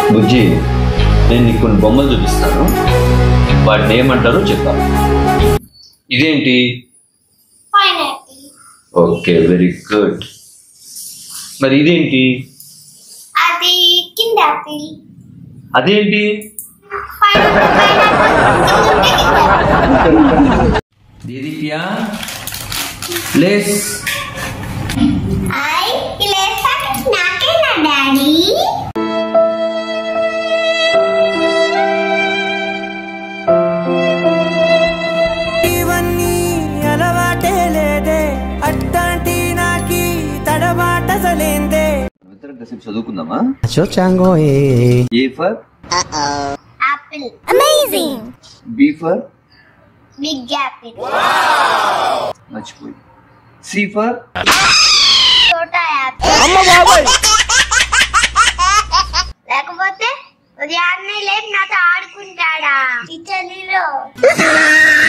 బుజ్జి నేను నీకు కొన్ని బొమ్మలు చూపిస్తాను వాటిని ఏమంటారో చెప్పాలి ఇదేంటి పైనాపిల్ ఓకే వెరీ గుడ్ మరి ఇదేంటి అది కింద ఆపిల్ అదేంటి దీదిప్యా ప్లేస్ ఐ ఇలా నాకేనా డాడీ ఇవన్నీ అలవాటే లేదే అట్టాంటి నాకి తడబాటసలేందే ఇద్దరం కాసేపు చదువుకుందామా చో చాంగో A A for apple amazing B for big apple మర్చిపోయి సి ఫర్ చోటా యాపిల్ లేకపోతే ఉదయాన్నే లేపు నాతో ఆడుకుంటాడా ఈ చలిలో